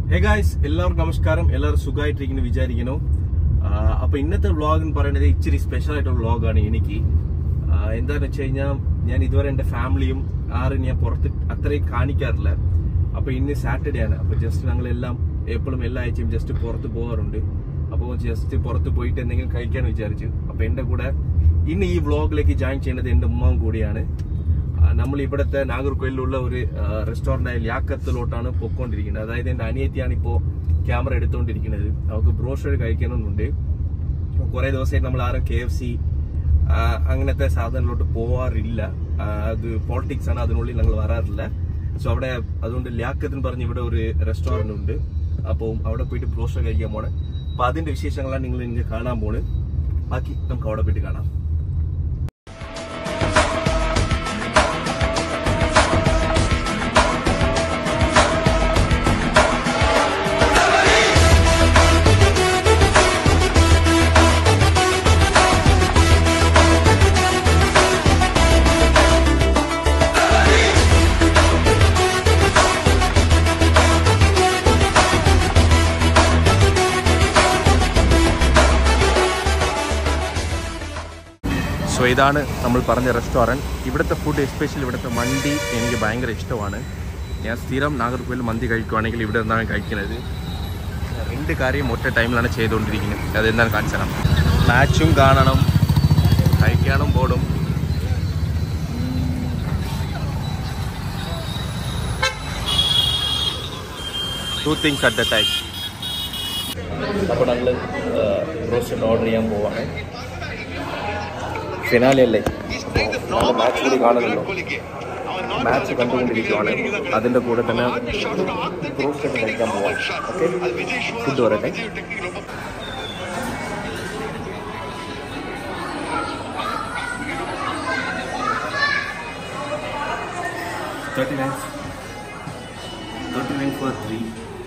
hey guys എല്ലാവർക്കും നമസ്കാരം എല്ലാവരും സുഖമായിട്ടിരിക്കുന്നു വിചാരിക്കുന്നു ആ, അപ്പൊ ഇന്നത്തെ വ്ളോഗ് എന്ന് പറയുന്നത് ഇച്ചിരി സ്പെഷ്യൽ ആയിട്ടുള്ള വ്ളോഗാണ് എനിക്ക് ആ, എന്താന്ന് വെച്ച് കഴിഞ്ഞാൽ ഞാൻ ഇതുവരെ എന്റെ ഫാമിലിയും ആരും ഞാൻ പുറത്ത് അത്രയും കാണിക്കാറില്ല അപ്പൊ ഇന്ന് സാറ്റർഡേ ആണ് അപ്പൊ ജസ്റ്റ് ഞങ്ങൾ എല്ലാം എപ്പോഴും എല്ലാ ആഴ്ചയും ജസ്റ്റ് പുറത്ത് പോകാറുണ്ട് അപ്പോൾ ജസ്റ്റ് പുറത്ത് പോയിട്ട് എന്തെങ്കിലും കഴിക്കാൻ വിചാരിച്ചു അപ്പൊ എന്റെ കൂടെ ഇന്ന് ഈ വ്ളോഗിലേക്ക് ജോയിൻ ചെയ്യുന്നത് എന്റെ ഉമ്മാവും കൂടിയാണ് ആ, നമ്മൾ ഇവിടുത്തെ നാഗർകോയിലുള്ള ഒരു റെസ്റ്റോറന്റ് ആയ ലിയാക്കത്തിലോട്ടാണ് പൊക്കോണ്ടിരിക്കുന്നത് അതായത് എന്റെ അനിയത്തിയാണ് ഇപ്പോ ക്യാമറ എടുത്തുകൊണ്ടിരിക്കുന്നത് അവർക്ക് ബ്രോഷർ കഴിക്കണമെന്നുണ്ട് കുറെ ദിവസമായിട്ട് നമ്മൾ ആരും കെ എഫ് സി അങ്ങനത്തെ സാധനത്തിലോട്ട് പോവാറില്ല ആ, അത് പോളിറ്റിക്സ് ആണ് അതിനുള്ളിൽ ഞങ്ങൾ വരാറില്ല സോ അവിടെ അതുകൊണ്ട് ലിയാക്കത്തിന് പറഞ്ഞ് ഇവിടെ ഒരു റെസ്റ്റോറന്റ് ഉണ്ട് അപ്പോൾ അവിടെ പോയിട്ട് ബ്രോഷർ കഴിക്കാൻ പോണേ അപ്പൊ അതിന്റെ വിശേഷങ്ങളാണ് നിങ്ങൾ ഇങ്ങനെ കാണാൻ പോണ് ബാക്കി നമുക്ക് അവിടെ പോയിട്ട് കാണാം സോ ഇതാണ് നമ്മൾ പറഞ്ഞ റെസ്റ്റോറൻറ്റ് ഇവിടുത്തെ ഫുഡ് എസ്പെഷ്യലി ഇവിടുത്തെ മന്തി എനിക്ക് ഭയങ്കര ഇഷ്ടമാണ് ഞാൻ സ്ഥിരം നാഗർകോവിൽ മന്തി കഴിക്കുവാണെങ്കിൽ ഇവിടെ നിന്നാണ് കഴിക്കുന്നത് രണ്ട് കാര്യം ഒറ്റ ടൈമിലാണ് ചെയ്തുകൊണ്ടിരിക്കുന്നത് അതെന്താണ് കാണിച്ചണം മാച്ചും കാണണം കഴിക്കാനും പോടും two things at the time അപ്പോൾ ഞങ്ങൾ റോസ്റ്റഡ് ഓർഡർ ചെയ്യാൻ പോവാണ് ഫിനാലെ അല്ലേ അപ്പോൾ മാച്ച് കൂടി കാണുന്നുണ്ടോ മാച്ച് കണ്ടുകൊണ്ടിരിക്കുവാണ് അതിൻ്റെ കൂടെ തന്നെ റോസ്റ്റഡ് കഴിക്കാൻ പോവാം ഓക്കെ ഫുഡ് വരട്ടെ thirty nine thirty nine four three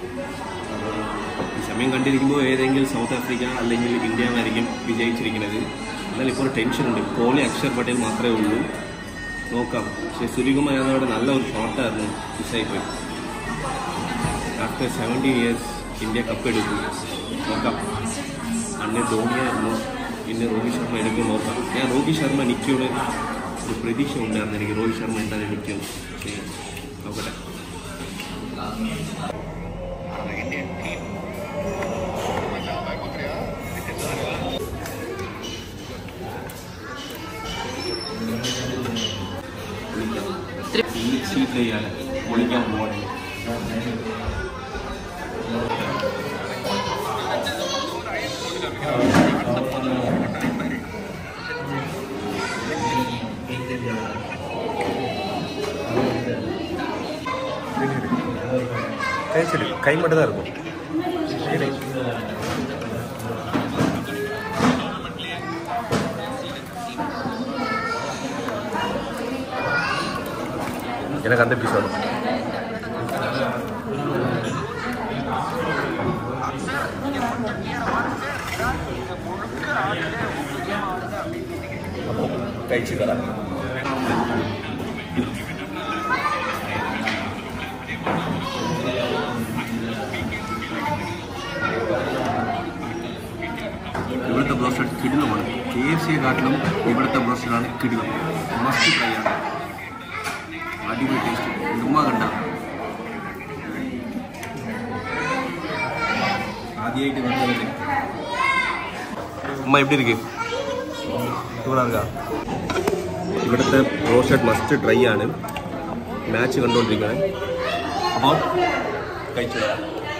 ഈ സമയം കണ്ടിരിക്കുമ്പോൾ ഏതെങ്കിലും സൗത്ത് ആഫ്രിക്ക അല്ലെങ്കിൽ ഇന്ത്യ ആയിരിക്കും വിജയിച്ചിരിക്കുന്നത് എന്നാൽ ഇപ്പോൾ ഒരു ടെൻഷനുണ്ട് കോഹ്ലി അക്ഷർ പട്ടേൽ മാത്രമേ ഉള്ളൂ നോക്കാം പക്ഷേ സൂര്യകുമാർ യാദവയുടെ നല്ല ഒരു ഷോട്ടായിരുന്നു മിസ്സായിപ്പോയി after seventeen years India cup എടുക്കും നോക്കാം അന്ന് ധോണിയായിരുന്നു ഇന്ന് രോഹിത് ശർമ്മ എടുക്കും നോക്കാം ഞാൻ രോഹിത് ശർമ്മ നിൽക്കിയോട് ഒരു പ്രതീക്ഷ ഉണ്ടായിരുന്നു എനിക്ക് രോഹിത് ശർമ്മ എന്തായാലും നിൽക്കും പക്ഷേ നോക്കട്ടെ സീറ്റ് ചെയ്യാൻ പൊളിക്കാൻ പോകണം കഴിച്ചിடு கை மட்டும் தான் இருக்கும் எனக்கு அந்த பீஸ் வேணும் കഴിച്ചു തരാം ഇവിടുത്തെ ബ്രോസ്റ്റഡ് കിടിലമാണ് കെ എഫ് സിയെ കാട്ടിലും ഇവിടുത്തെ ബ്രോസ്റ്റഡാണ് കിടിലം മസ്റ്റ് ട്രൈ ആണ് അടിപൊളി ടേസ്റ്റ് ഉമ്മ കണ്ട ആദ്യമായിട്ട് വന്നതല്ലേ ഉമ്മ എവിടെ ഇരിക്കും സൂപ്പറാക ഇവിടുത്തെ ബ്രോസ്റ്റഡ് മസ്റ്റ് ട്രൈ ആണ് മാച്ച് കണ്ടുകൊണ്ടിരിക്കുകയാണ് അപ്പോൾ കഴിച്ചു തരാം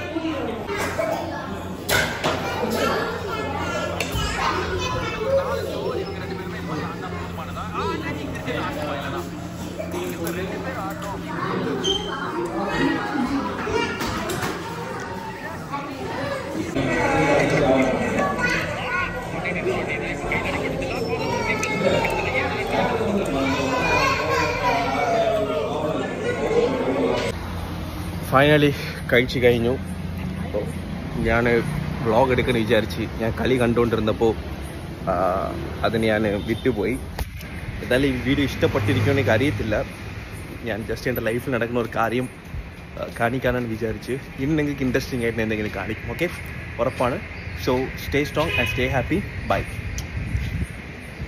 ഫൈനലി കഴിച്ചു കഴിഞ്ഞു അപ്പോൾ ഞാൻ വ്ളോഗ് എടുക്കാൻ വിചാരിച്ച് ഞാൻ കളി കണ്ടുകൊണ്ടിരുന്നപ്പോൾ അതിന് ഞാൻ വിട്ടുപോയി എന്തായാലും ഈ വീഡിയോ ഇഷ്ടപ്പെട്ടിരിക്കുമെന്ന് എനിക്ക് അറിയത്തില്ല ഞാൻ ജസ്റ്റ് എൻ്റെ ലൈഫിൽ നടക്കുന്ന ഒരു കാര്യം കാണിക്കാനാണ് വിചാരിച്ച് ഇനി നിങ്ങൾക്ക് ഇൻട്രസ്റ്റിംഗ് ആയിട്ട് എന്തെങ്കിലും കാണിക്കും ഓക്കെ ഉറപ്പാണ് so stay strong and stay happy by